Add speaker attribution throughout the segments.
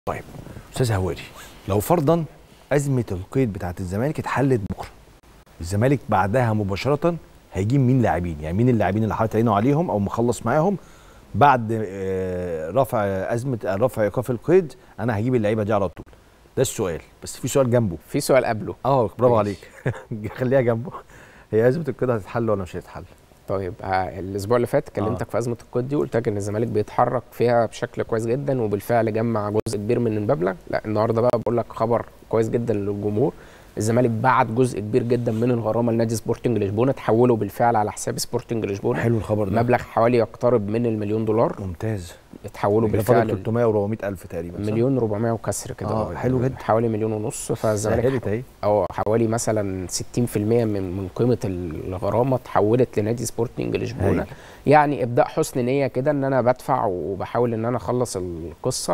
Speaker 1: طيب استاذ هواري لو فرضا ازمه القيد بتاعه الزمالك اتحلت بكره الزمالك بعدها مباشره هيجيب مين لاعبين يعني مين اللاعبين اللي حاطط عينه عليهم او مخلص معاهم بعد آه، رفع ازمه آه، رفع ايقاف القيد انا هجيب اللعيبه دي على طول ده السؤال بس في سؤال جنبه
Speaker 2: في سؤال قبله
Speaker 1: اه برافو
Speaker 2: ماشي.
Speaker 1: عليك خليها جنبه هي ازمه القيد هتتحل ولا مش هتتحل
Speaker 2: طيب آه، الاسبوع اللي فات كلمتك في ازمه القيد دي وقلت لك ان الزمالك بيتحرك فيها بشكل كويس جدا وبالفعل جمع جزء كبير من المبلغ لا النهارده بقى بقول لك خبر كويس جدا للجمهور الزمالك بعت جزء كبير جدا من الغرامه لنادي سبورتنج لشبونه تحوله بالفعل على حساب سبورتنج لشبونه
Speaker 1: حلو الخبر ده
Speaker 2: مبلغ حوالي يقترب من المليون دولار
Speaker 1: ممتاز
Speaker 2: اتحولوا
Speaker 1: كان فاضل
Speaker 2: بالفعل
Speaker 1: 300 و 400 الف تقريبا صح؟
Speaker 2: مليون 400 وكسر كده
Speaker 1: آه، حلو جدا.
Speaker 2: حوالي مليون ونص فالزمالك
Speaker 1: سهلت اهي
Speaker 2: او حوالي مثلا 60% من من قيمه الغرامه اتحولت لنادي سبورتنج لشبونه
Speaker 1: هايل.
Speaker 2: يعني ابداء حسن نيه كده ان انا بدفع وبحاول ان انا اخلص القصه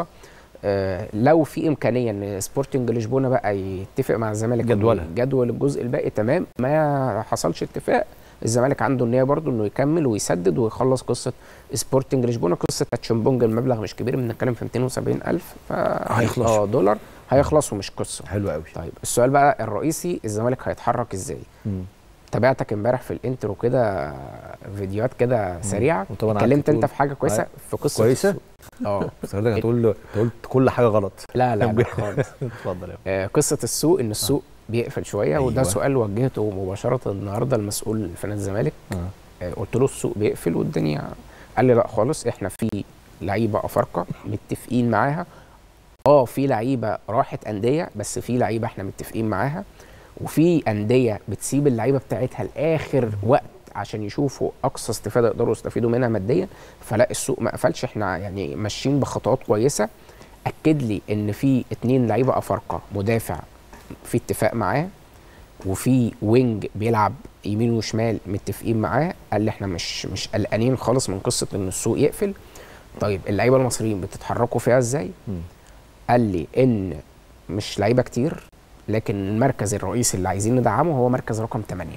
Speaker 2: آه لو في امكانيه ان سبورتنج لشبونه بقى يتفق مع الزمالك إن
Speaker 1: جدولها.
Speaker 2: جدول الجزء الباقي تمام ما حصلش اتفاق الزمالك عنده النيه برضو انه يكمل ويسدد ويخلص قصه سبورتنج لشبونه قصه تاتشمبونج المبلغ مش كبير بنتكلم في 270 الف ف
Speaker 1: هيخلص.
Speaker 2: اه دولار هيخلصوا مش قصه
Speaker 1: حلو قوي
Speaker 2: طيب السؤال بقى الرئيسي الزمالك هيتحرك ازاي
Speaker 1: مم.
Speaker 2: تابعتك امبارح في الانترو كده فيديوات كده سريعه
Speaker 1: وطبعا
Speaker 2: اتكلمت
Speaker 1: قعدت
Speaker 2: انت
Speaker 1: تقول-
Speaker 2: في حاجه كويسه
Speaker 1: آه.
Speaker 2: في قصه
Speaker 1: كويسة؟
Speaker 2: السوق. اه
Speaker 1: بس حضرتك هتقول له أنت قلت كل حاجه غلط
Speaker 2: لا لا, لا خالص
Speaker 1: اتفضل يا
Speaker 2: آه، قصه السوق ان السوق بيقفل شويه وده
Speaker 1: أيوة.
Speaker 2: سؤال وجهته مباشره النهارده المسؤول في نادي الزمالك
Speaker 1: آه.
Speaker 2: آه، قلت له السوق بيقفل والدنيا قال لي لا خالص احنا في لعيبه افارقه متفقين معاها اه في لعيبه راحت انديه بس في لعيبه احنا متفقين معاها وفي انديه بتسيب اللعيبه بتاعتها لاخر وقت عشان يشوفوا اقصى استفاده يقدروا يستفيدوا منها ماديا فلا السوق ما قفلش احنا يعني ماشيين بخطوات كويسه اكد لي ان في اتنين لعيبه افارقه مدافع في اتفاق معاه وفي وينج بيلعب يمين وشمال متفقين معاه قال لي احنا مش مش قلقانين خالص من قصه ان السوق يقفل طيب اللعيبه المصريين بتتحركوا فيها ازاي
Speaker 1: مم.
Speaker 2: قال لي ان مش لعيبه كتير لكن المركز الرئيسي اللي عايزين ندعمه هو مركز رقم 8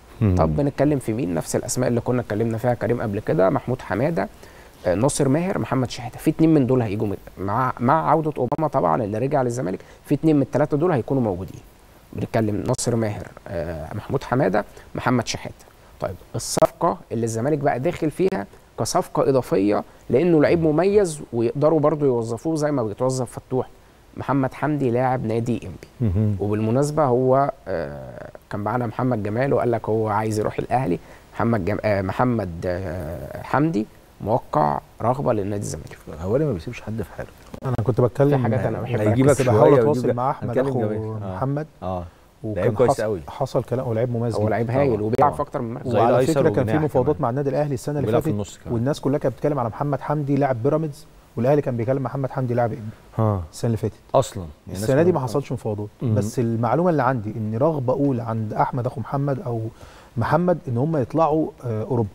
Speaker 2: طب بنتكلم في مين نفس الاسماء اللي كنا اتكلمنا فيها كريم قبل كده محمود حماده آه، ناصر ماهر محمد شحاته في اتنين من دول هيجوا من- مع مع عوده اوباما طبعا اللي رجع للزمالك في اتنين من الثلاثه دول هيكونوا موجودين بنتكلم ناصر ماهر آه، محمود حماده محمد شحاته طيب الصفقه اللي الزمالك بقى داخل فيها كصفقه اضافيه لانه لعيب مميز ويقدروا برضو يوظفوه زي ما بيتوظف فتوح محمد حمدي لاعب نادي انبي
Speaker 1: مهم.
Speaker 2: وبالمناسبه هو آه، كان معانا محمد جمال وقال لك هو عايز يروح الاهلي محمد جم... آه، محمد آه، حمدي موقع رغبه للنادي الزمالك
Speaker 1: هواري ما بيسيبش حد في حاله
Speaker 3: انا كنت بتكلم
Speaker 2: في حاجات أنا بحب
Speaker 1: هيجيبك
Speaker 3: كنت
Speaker 1: شوية
Speaker 3: بحاول
Speaker 1: ويجيب-
Speaker 3: اتواصل مع احمد
Speaker 1: هنتكلم
Speaker 3: اخو
Speaker 1: جميل. آه.
Speaker 3: محمد
Speaker 1: اه
Speaker 3: وكان
Speaker 1: لعيب كويس
Speaker 3: حصل,
Speaker 1: قوي.
Speaker 3: حصل كلام هو لعيب مميز
Speaker 2: هو
Speaker 3: جدا.
Speaker 2: لعيب هايل
Speaker 1: طبعاً،
Speaker 2: وبيلعب
Speaker 1: طبعاً.
Speaker 2: في اكتر من مركز
Speaker 1: زي
Speaker 3: وعلى
Speaker 1: الأيسر
Speaker 3: فكره كان في
Speaker 1: وجناح
Speaker 3: مفاوضات
Speaker 1: كمان.
Speaker 3: مع النادي الاهلي السنه اللي
Speaker 1: وبيلعب في
Speaker 3: فاتت
Speaker 1: النص كمان.
Speaker 3: والناس كلها كانت بتتكلم على محمد حمدي لاعب بيراميدز والاهلي كان بيكلم محمد حمدي لاعب انبي
Speaker 1: ها
Speaker 3: السنه اللي فاتت
Speaker 1: اصلا يعني
Speaker 3: السنه دي
Speaker 1: الناس
Speaker 3: ما حصلش مفاوضات
Speaker 1: مم.
Speaker 3: بس المعلومه اللي عندي ان رغبه اولى عند احمد اخو محمد او محمد ان هم يطلعوا آه، اوروبا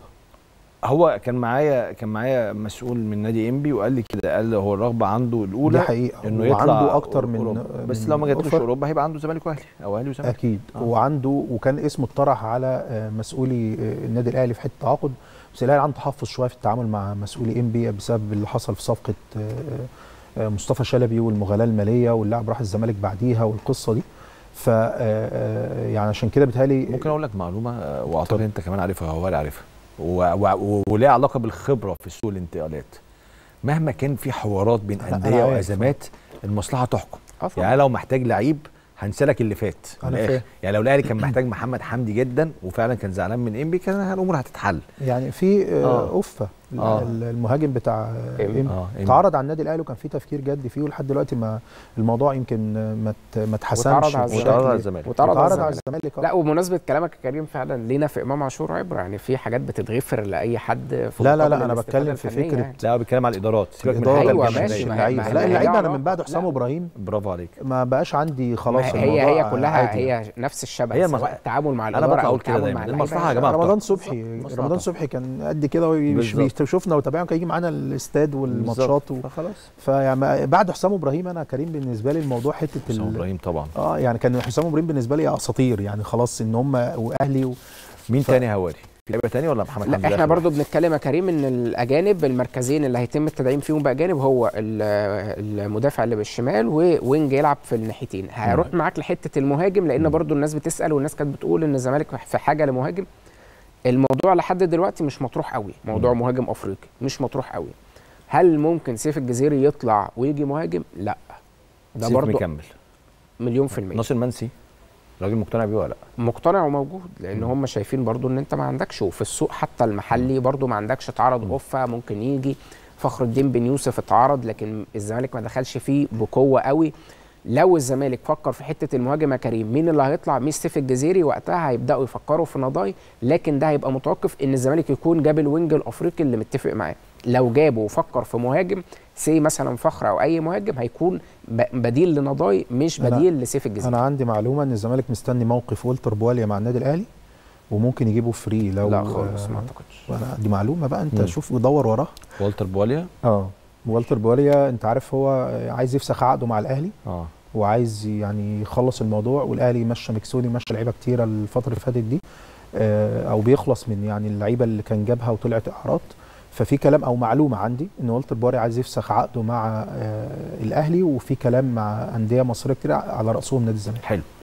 Speaker 1: هو كان معايا كان معايا مسؤول من نادي انبي وقال لي كده قال هو الرغبه عنده الاولى
Speaker 3: دي حقيقه
Speaker 1: انه يطلع
Speaker 3: وعنده اكتر من
Speaker 1: أوروبا. بس
Speaker 3: من
Speaker 1: لو ما جاتوش
Speaker 3: أوفر.
Speaker 1: اوروبا هيبقى عنده زمالك واهلي او اهلي وزمالك
Speaker 3: اكيد
Speaker 1: آه.
Speaker 3: وعنده وكان اسمه اتطرح على آه، مسؤولي آه، النادي الاهلي في حته تعاقد بس الاهلي عنده تحفظ شويه في التعامل مع مسؤولي ام بي بسبب اللي حصل في صفقه آه، آه، مصطفى شلبي والمغالاه الماليه واللاعب راح الزمالك بعديها والقصه دي ف آه، آه، يعني عشان كده بيتهيألي
Speaker 1: ممكن اقول لك معلومه آه، واعتقد انت كمان عارفها هو عارفها و- و- وليها علاقه بالخبره في سوق الانتقالات مهما كان في حوارات بين
Speaker 3: أنا- أنا
Speaker 1: انديه
Speaker 3: عارف.
Speaker 1: وازمات المصلحه تحكم
Speaker 2: اه طبعاً.
Speaker 1: يعني أنا لو محتاج لعيب هنسالك اللي فات من
Speaker 3: أنا
Speaker 1: الآخر.
Speaker 3: فاهم.
Speaker 1: يعني لو الاهلي كان محتاج محمد حمدي جدا وفعلا كان زعلان من انبي كان الامور هتتحل
Speaker 3: يعني في آه،
Speaker 1: آه.
Speaker 3: اوفا
Speaker 1: آه.
Speaker 3: المهاجم بتاع آه،
Speaker 2: إم.
Speaker 3: إم.
Speaker 1: اه إنبي.
Speaker 3: اتعرض على النادي الاهلي وكان في تفكير جدي فيه ولحد دلوقتي ما الموضوع يمكن آه، ما ت- ما اتحسنش
Speaker 2: واتعرض على
Speaker 3: بشكل-
Speaker 1: واتعرض على الزمالك
Speaker 2: واتعرض على
Speaker 3: اتعرض على
Speaker 2: الزمالك.
Speaker 3: الزمالك آه.
Speaker 2: لا وبمناسبه كلامك يا كريم فعلا لينا في امام عاشور عبره يعني في حاجات بتتغفر لاي حد في
Speaker 3: لا، لا،
Speaker 2: مقابل
Speaker 3: لا، أنا
Speaker 2: الاستفادة
Speaker 3: بتكلم في
Speaker 2: الفنية
Speaker 3: فكرة
Speaker 2: يعني.
Speaker 1: لا هو بيتكلم على الادارات سيبك من
Speaker 3: الإدارة
Speaker 1: الحاجات
Speaker 2: أيوة،
Speaker 1: الجماهيرية.
Speaker 2: ماشي، ما-
Speaker 3: اللعيبه
Speaker 2: ما-
Speaker 3: لا
Speaker 2: ما-
Speaker 3: اللعيبه
Speaker 2: لا
Speaker 3: انا من
Speaker 2: علاقة.
Speaker 3: بعد حسام
Speaker 2: لا.
Speaker 3: ابراهيم
Speaker 1: برافو عليك
Speaker 3: ما بقاش عندي خلاص
Speaker 2: ما هي
Speaker 3: الموضوع
Speaker 2: هي كلها
Speaker 3: عادي.
Speaker 2: هي نفس الشبه
Speaker 1: هي
Speaker 2: هي
Speaker 1: المص-
Speaker 2: التعامل مع
Speaker 1: أنا
Speaker 2: الاداره
Speaker 1: بطلع
Speaker 2: او
Speaker 1: أقول كده
Speaker 2: التعامل
Speaker 1: دايماً.
Speaker 2: مع اللعيبة.
Speaker 1: المصلحة يا جماعة.
Speaker 3: رمضان
Speaker 1: بالظبط.
Speaker 3: صبحي
Speaker 1: مصلحة.
Speaker 3: رمضان صبحي كان قد كده ومش
Speaker 1: بالظبط.
Speaker 3: بيشوفنا وتابعنا كان يجي معانا الاستاد والماتشات و...
Speaker 1: فخلاص
Speaker 3: فيعني بعد حسام ابراهيم انا كريم بالنسبه لي الموضوع حته
Speaker 1: حسام
Speaker 3: ال...
Speaker 1: ابراهيم طبعا
Speaker 3: اه يعني كان حسام ابراهيم بالنسبه لي اساطير يعني خلاص ان هم واهلي و...
Speaker 1: مين
Speaker 3: ف-
Speaker 1: تاني هواري في لعيبه تانية ولا محمد حمدي
Speaker 2: لا احنا
Speaker 1: آخر
Speaker 2: برضو بنتكلم يا كريم ان الاجانب المركزين اللي هيتم التدعيم فيهم باجانب هو ال- المدافع اللي بالشمال ووينج يلعب في الناحيتين هروح معاك لحته المهاجم لان برضو الناس بتسال والناس كانت بتقول ان الزمالك في حاجه لمهاجم الموضوع لحد دلوقتي مش مطروح قوي موضوع مهاجم افريقي مش مطروح قوي هل ممكن سيف الجزيري يطلع ويجي مهاجم لا ده
Speaker 1: سيف
Speaker 2: برضو
Speaker 1: مكمل
Speaker 2: مليون في المية
Speaker 1: ناصر منسي راجل مقتنع بيه ولا لا
Speaker 2: مقتنع وموجود لان هم شايفين برضو ان انت ما عندكش وفي السوق حتى المحلي برضو ما عندكش اتعرض اوفا ممكن يجي فخر الدين بن يوسف اتعرض لكن الزمالك ما دخلش فيه بقوه قوي لو الزمالك فكر في حته المهاجم يا كريم مين اللي هيطلع مش سيف الجزيري وقتها هيبداوا يفكروا في نضاي لكن ده هيبقى متوقف ان الزمالك يكون جاب الوينج الافريقي اللي متفق معاه لو جابه وفكر في مهاجم سي مثلا فخر او اي مهاجم هيكون ب- بديل لنضاي مش
Speaker 3: أنا-
Speaker 2: بديل لسيف الجزيري
Speaker 3: انا عندي معلومه ان الزمالك مستني موقف والتر بواليا مع النادي الاهلي وممكن يجيبه فري لو
Speaker 2: لا خالص ما
Speaker 3: آه،
Speaker 2: اعتقدش
Speaker 3: انا دي معلومه بقى انت
Speaker 1: مم.
Speaker 3: شوف ودور وراها
Speaker 1: والتر بواليا
Speaker 3: اه والتر بواليا انت عارف هو عايز يفسخ عقده مع الاهلي
Speaker 1: اه
Speaker 3: وعايز يعني يخلص الموضوع والاهلي مشى مكسوني مشى لعيبه كتيره الفتره اللي فاتت دي آه، او بيخلص من يعني اللعيبه اللي كان جابها وطلعت اعراض ففي كلام او معلومه عندي ان والتر بواليا عايز يفسخ عقده مع آه، الاهلي وفي كلام مع انديه مصريه كتير على راسهم نادي الزمالك
Speaker 1: حلو